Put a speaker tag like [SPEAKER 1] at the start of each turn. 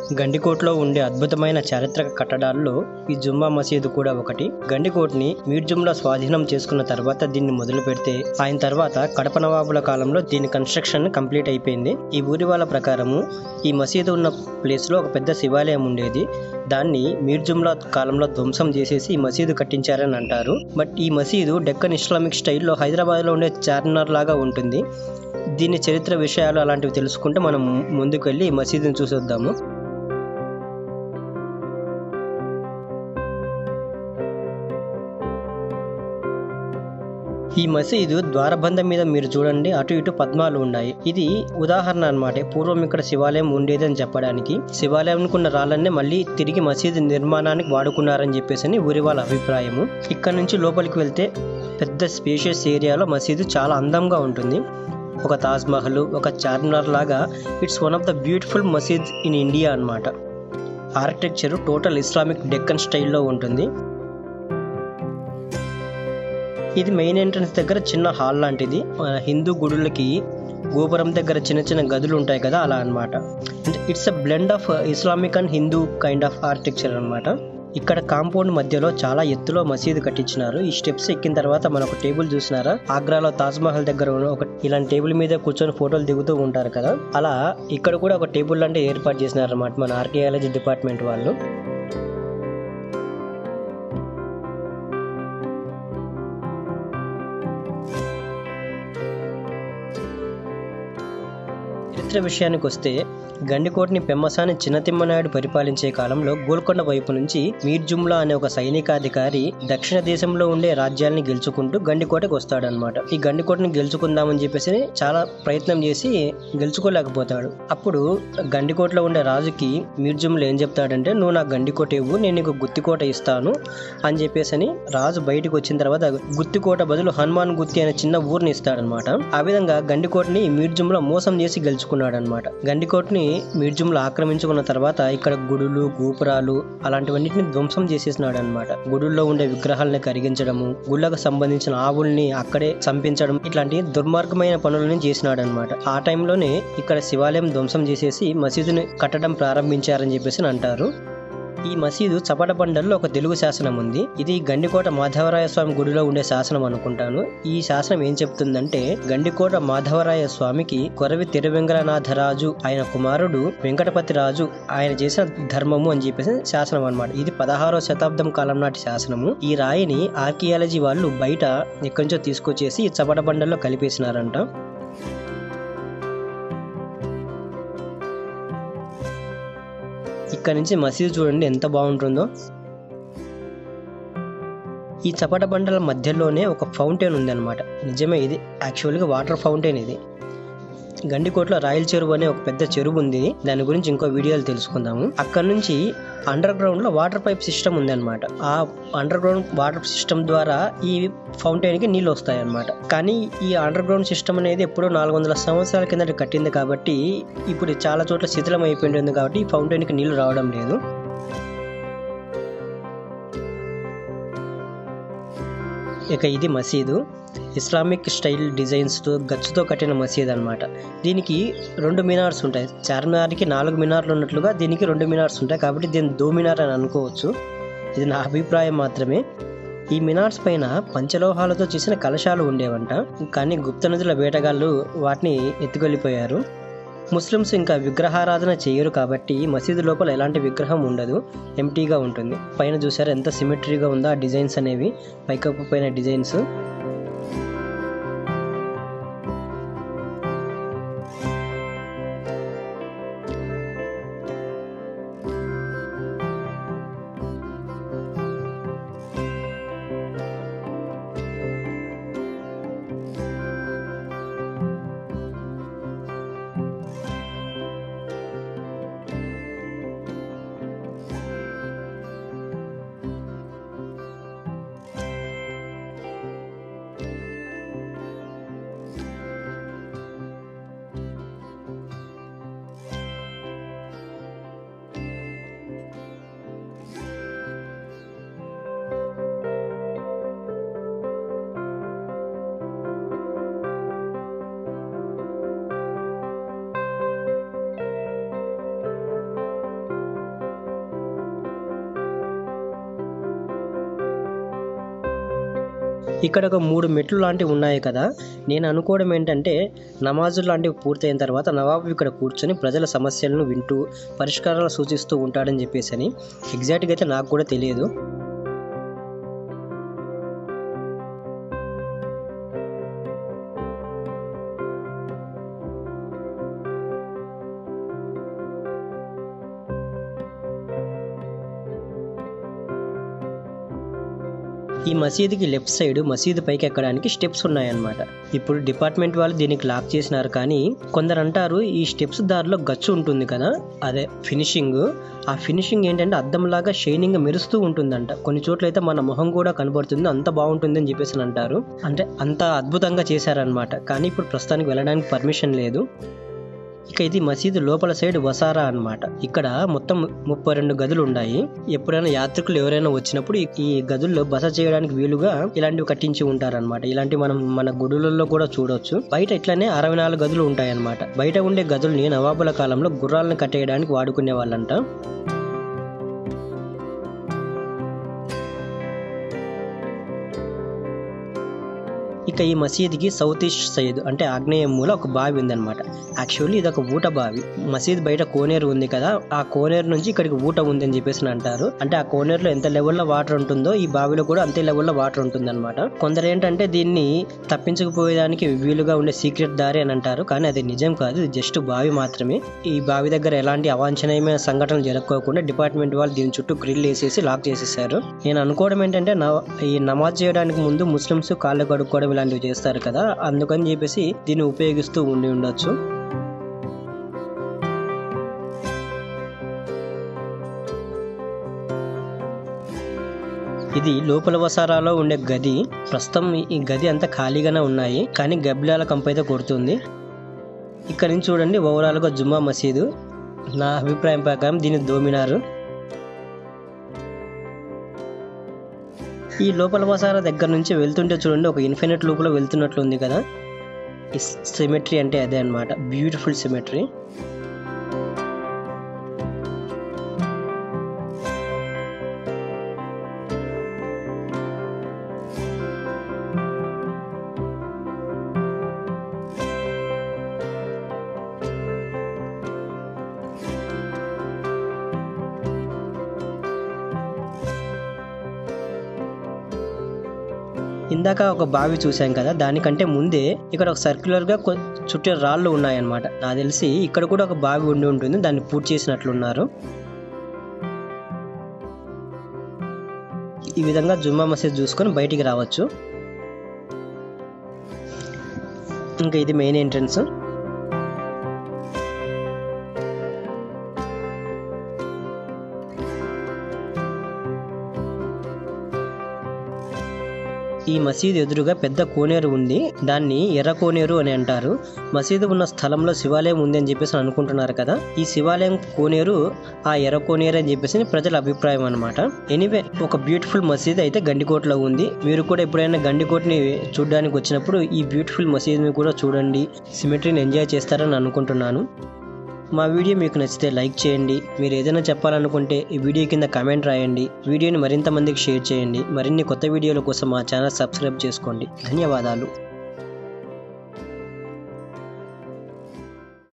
[SPEAKER 1] గండికోట్లో ఉండే అద్భుతమైన చారిత్రక కట్టడాల్లో ఈ జుమ్మా మసీదు కూడా ఒకటి గండికోట్ని మీర్జుమ్లా స్వాధీనం చేసుకున్న తర్వాత దీన్ని మొదలు పెడితే ఆయన తర్వాత కడప నవాబుల కాలంలో దీని కన్స్ట్రక్షన్ కంప్లీట్ అయిపోయింది ఈ ఊరి వాళ్ళ ప్రకారము ఈ మసీదు ఉన్న ప్లేస్లో ఒక పెద్ద శివాలయం ఉండేది దాన్ని మీర్జుమ్లా కాలంలో ధ్వంసం చేసేసి ఈ మసీదు కట్టించారని అంటారు బట్ ఈ మసీదు డెక్కన్ ఇస్లామిక్ స్టైల్లో హైదరాబాద్లో ఉండే చార్మినార్ లాగా ఉంటుంది దీని చరిత్ర విషయాలు అలాంటివి తెలుసుకుంటే మనం ముందుకు వెళ్ళి ఈ మసీదుని చూసొద్దాము ఈ మసీదు ద్వారబంధం మీద మీరు చూడండి అటు ఇటు పద్మాలు ఉన్నాయి ఇది ఉదాహరణ అన్నమాట పూర్వం ఇక్కడ శివాలయం ఉండేది అని చెప్పడానికి శివాలయం ఉన్న రాళ్ళన్నే మళ్ళీ తిరిగి మసీదు నిర్మాణానికి వాడుకున్నారని చెప్పేసి అని ఊరి వాళ్ళ అభిప్రాయము ఇక్కడ నుంచి లోపలికి వెళ్తే పెద్ద స్పేషియస్ ఏరియాలో మసీదు చాలా అందంగా ఉంటుంది ఒక తాజ్ మహల్ ఒక చార్మినార్ లాగా it's one of the beautiful masjid in India అన్నమాట ఆర్కిటెక్చర్ టోటల్ ఇస్లామిక్ డెక్కన్ స్టైల్లో ఉంటుంది ఇది మెయిన్ ఎంట్రన్స్ దగ్గర చిన్న హాల్ లాంటిది మన హిందూ గుడులకి గోపురం దగ్గర చిన్న చిన్న గదులు ఉంటాయి కదా అలా అన్నమాట అంటే it's a blend of Islamic and Hindu kind of architecture అన్నమాట ఇక్కడ కాంపౌండ్ మధ్యలో చాలా ఎత్తులో మసీదు కట్టించినారు ఈ స్టెప్స్ ఎక్కిన తర్వాత మనం ఒక టేబుల్ చూసినారా ఆగ్రాలో తాజ్ మహల్ దగ్గర ఉన్న ఒక ఇలాంటి టేబుల్ మీద కూర్చొని ఫోటోలు దిగుతూ ఉంటారు కదా అలా ఇక్కడ కూడా ఒక టేబుల్ లాంటి ఏర్పాటు చేసినారు అనమాట మన ఆర్కియాలజీ డిపార్ట్మెంట్ వాళ్ళు చరిత్ర విషయానికి వస్తే గండికోటని పెమ్మసాని చిన్నతిమ్మనాయుడు పరిపాలించే కాలంలో గోల్కొండ వైపు నుంచి మీర్ జుమ్లా అనే ఒక సైనికాధికారి దక్షిణ దేశంలో ఉండే రాజ్యాల్ని గెలుచుకుంటూ గండికోటకు వస్తాడనమాట ఈ గండికోటని గెలుచుకుందామని చెప్పేసి చాలా ప్రయత్నం చేసి గెలుచుకోలేకపోతాడు అప్పుడు గండికోటలో ఉండే రాజుకి మీర్ జుమ్లా ఏం చెప్తాడంటే నువ్వు నాకు గండికోట ఇవ్వు నేను నీకు గుత్తికోట ఇస్తాను అని చెప్పేసి అని రాజు బయటకు వచ్చిన తర్వాత గుత్తికోట బదులు హనుమాన్ గుత్తి అనే చిన్న ఊరిని ఇస్తాడనమాట ఆ విధంగా గండికోటని మీర్జుమ్లో మోసం చేసి గెలుచుకున్నాడు అనమాట గండికోటని మీర్జుమ్లో ఆక్రమించుకున్న తర్వాత ఇక్కడ గుడులు గోపురాలు అలాంటివన్నిటిని ధ్వంసం చేసేసినాడు అనమాట గుడుల్లో ఉండే విగ్రహాలని కరిగించడము గుళ్ళకు సంబంధించిన ఆవుల్ని అక్కడే చంపించడం ఇట్లాంటి దుర్మార్గమైన పనులని చేసినాడు అనమాట ఆ టైంలోనే ఇక్కడ శివాలయం ధ్వంసం చేసేసి మసీదుని కట్టడం ప్రారంభించారని చెప్పేసి అంటారు ఈ మసీదు చపటబండల్లో ఒక తెలుగు శాసనం ఉంది ఇది గండికోట మాధవరాయ స్వామి గుడిలో ఉండే శాసనం అనుకుంటాను ఈ శాసనం ఏం చెప్తుందంటే గండికోట మాధవరాయ స్వామికి కొరవి తిరువెంగళనాథరాజు ఆయన కుమారుడు వెంకటపతి రాజు ఆయన చేసిన ధర్మము అని చెప్పేసి శాసనం అన్నమాట ఇది పదహారో శతాబ్దం కాలం నాటి శాసనము ఈ రాయిని ఆర్కియాలజీ వాళ్ళు బయట ఎక్కడి నుంచో తీసుకొచ్చేసి ఈ చపటబండల్లో కలిపేసినారంట ఇక్కడ నుంచి మసీదు చూడండి ఎంత బాగుంటుందో ఈ చపట బండల మధ్యలోనే ఒక ఫౌంటైన్ ఉంది అనమాట నిజమే ఇది యాక్చువల్గా వాటర్ ఫౌంటైన్ ఇది గండికోటలో రాయల చెరువు అనే ఒక పెద్ద చెరువు ఉంది దాని గురించి ఇంకో వీడియోలు తెలుసుకుందాము అక్కడ నుంచి అండర్ గ్రౌండ్ లో వాటర్ పైప్ సిస్టమ్ ఉంది అనమాట ఆ అండర్ గ్రౌండ్ వాటర్ సిస్టమ్ ద్వారా ఈ ఫౌంటైన్ కి నీళ్ళు వస్తాయి అనమాట కానీ ఈ అండర్ గ్రౌండ్ సిస్టమ్ అనేది ఎప్పుడో నాలుగు వందల సంవత్సరాల కిందట కట్టింది కాబట్టి ఇప్పుడు చాలా చోట్ల శిథిలం అయిపోయింది కాబట్టి ఈ ఫౌంటైన్ కి నీళ్లు రావడం లేదు ఇక ఇది మసీదు ఇస్లామిక్ స్టైల్ డిజైన్స్తో గచ్చుతో కట్టిన మసీద్ అనమాట దీనికి రెండు మినార్స్ ఉంటాయి చార్మినార్కి నాలుగు మినార్లు ఉన్నట్లుగా దీనికి రెండు మినార్స్ ఉంటాయి కాబట్టి దీన్ని దో మినార్ అని అనుకోవచ్చు ఇది నా అభిప్రాయం మాత్రమే ఈ మినార్స్ పైన పంచలోహాలతో చేసిన కలశాలు ఉండేవంట కానీ గుప్త నదుల వేటగాళ్ళు వాటిని ఎత్తుకెళ్ళిపోయారు ముస్లిమ్స్ ఇంకా విగ్రహారాధన చేయరు కాబట్టి మసీదు లోపల ఎలాంటి విగ్రహం ఉండదు ఎంటీగా ఉంటుంది పైన చూసారు ఎంత సిమెట్రీగా ఉందో ఆ డిజైన్స్ అనేవి పైకప్పు పైన డిజైన్స్ ఇక్కడ ఒక మూడు మెట్లు లాంటివి ఉన్నాయి కదా నేను అనుకోవడం ఏంటంటే నమాజులు లాంటివి పూర్తయిన తర్వాత నవాబు ఇక్కడ కూర్చొని ప్రజల సమస్యలను వింటూ పరిష్కారాలు సూచిస్తూ ఉంటాడని చెప్పేసి అని ఎగ్జాక్ట్గా అయితే నాకు కూడా తెలియదు ఈ మసీదుకి లెఫ్ట్ సైడ్ మసీదు పైకి ఎక్కడానికి స్టెప్స్ ఉన్నాయన్నమాట ఇప్పుడు డిపార్ట్మెంట్ వాళ్ళు దీనికి లాక్ చేసినారు కానీ కొందరు అంటారు ఈ స్టెప్స్ దారిలో గచ్చు ఉంటుంది కదా అదే ఫినిషింగ్ ఆ ఫినిషింగ్ ఏంటంటే అద్దంలాగా షైనింగ్ మెరుస్తూ ఉంటుందంట కొన్ని చోట్ల అయితే మన మొహం కూడా కనబడుతుంది అంత బాగుంటుంది అని చెప్పేసి అని అంటారు అంటే అంత అద్భుతంగా చేశారనమాట కానీ ఇప్పుడు ప్రస్తుతానికి వెళ్ళడానికి పర్మిషన్ లేదు ఇక ఇది మసీదు లోపల సైడ్ వసారా అన్నమాట ఇక్కడ మొత్తం ముప్పై రెండు గదులు ఉన్నాయి ఎప్పుడైనా యాత్రికులు ఎవరైనా వచ్చినప్పుడు ఈ- ఈ గదుల్లో బస చేయడానికి వీలుగా ఇలాంటివి కట్టించి ఉంటారన్నమాట ఇలాంటివి మనం మన గుడులలో కూడా చూడొచ్చు బయట ఇట్లానే అరవై నాలుగు గదులు ఉంటాయన్నమాట బయట ఉండే గదుల్ని నవాబుల కాలంలో గుర్రాలను కట్టేయడానికి వాడుకునే వాళ్ళంట ఇక ఈ మసీద్కి సౌత్ ఈస్ట్ సైడ్ అంటే ఆగ్నేయ మూల ఒక బావి ఉందన్నమాట యాక్చువల్లీ ఇది ఒక ఊట బావి మసీద్ బయట కోనేరు ఉంది కదా ఆ కోనేరు నుంచి ఇక్కడికి ఊట ఉంది అని చెప్పేసి అంటారు అంటే ఆ కోనేరులో ఎంత లెవెల్లో వాటర్ ఉంటుందో ఈ బావిలో కూడా అంతే లెవెల్లో వాటర్ ఉంటుంది అనమాట కొందరు ఏంటంటే దీన్ని తప్పించకపోయేదానికి వీలుగా ఉండే సీక్రెట్ దారి అని అంటారు కానీ అది నిజం కాదు ఇది జస్ట్ బావి మాత్రమే ఈ బావి దగ్గర ఎలాంటి అవాంఛనీయమైన సంఘటనలు జరగకోకుండా డిపార్ట్మెంట్ వాళ్ళు దీని చుట్టూ గ్రిల్ వేసేసి లాక్ చేసేసారు నేను అనుకోవడం ఏంటంటే నవ- ఈ నమాజ్ చేయడానికి ముందు ముస్లిమ్స్ కాళ్ళు కడుక్కోవడం ఇలాంటివి చేస్తారు కదా అందుకని చెప్పేసి దీన్ని ఉపయోగిస్తూ ఉండి ఉండొచ్చు ఇది లోపల వసారాలో ఉండే గది ప్రస్తుతం ఈ గది అంతా ఖాళీగానే ఉన్నాయి కానీ గబ్బిలాల కంపైతే కొడుతుంది ఇక్కడ నుంచి చూడండి ఓవరాల్గా జుమ్మా మసీదు నా అభిప్రాయం ప్రకారం దీన్ని దోమినారు ఈ లోపల వసారా దగ్గర నుంచి వెళ్తుంటే చూడండి ఒక ఇన్ఫినిట్ లోపల వెళ్తున్నట్లు ఉంది కదా ఈ సిమెట్రీ అంటే అదే అన్నమాట బ్యూటిఫుల్ సిమెట్రీ ఇందాక ఒక బావి చూసాం కదా దానికంటే ముందే ఇక్కడ ఒక సర్క్యులర్ గా కొ- చుట్టూ రాళ్ళు ఉన్నాయన్నమాట నాకు తెలిసి ఇక్కడ కూడా ఒక బావి ఉండి ఉంటుంది దాన్ని పూర్తి చేసినట్లున్నారు ఈ విధంగా జుమ్మా మసీద్ చూసుకొని బయటికి రావచ్చు ఇంకా ఇది మెయిన్ ఎంట్రన్స్ ఈ మసీదు ఎదురుగా పెద్ద కోనేరు ఉంది దాన్ని ఎర్ర కోనేరు అని అంటారు మసీదు ఉన్న స్థలంలో శివాలయం ఉంది అని చెప్పేసి అనుకుంటున్నారు కదా ఈ శివాలయం కోనేరు ఆ ఎర్ర కోనేరు అని చెప్పేసి ప్రజల అభిప్రాయం అనమాట ఎనీవే ఒక బ్యూటిఫుల్ మసీద్ అయితే గండికోటలో ఉంది మీరు కూడా ఎప్పుడైనా గండికోటని చూడడానికి వచ్చినప్పుడు ఈ బ్యూటిఫుల్ మసీదుని కూడా చూడండి సిమెట్రీని ఎంజాయ్ చేస్తారని అనుకుంటున్నాను మా వీడియో మీకు నచ్చితే లైక్ చేయండి మీరు ఏదైనా చెప్పాలనుకుంటే ఈ వీడియో కింద కామెంట్ రాయండి వీడియోని మరింత మందికి షేర్ చేయండి మరిన్ని కొత్త వీడియోల కోసం మా ఛానల్ సబ్స్క్రైబ్ చేసుకోండి ధన్యవాదాలు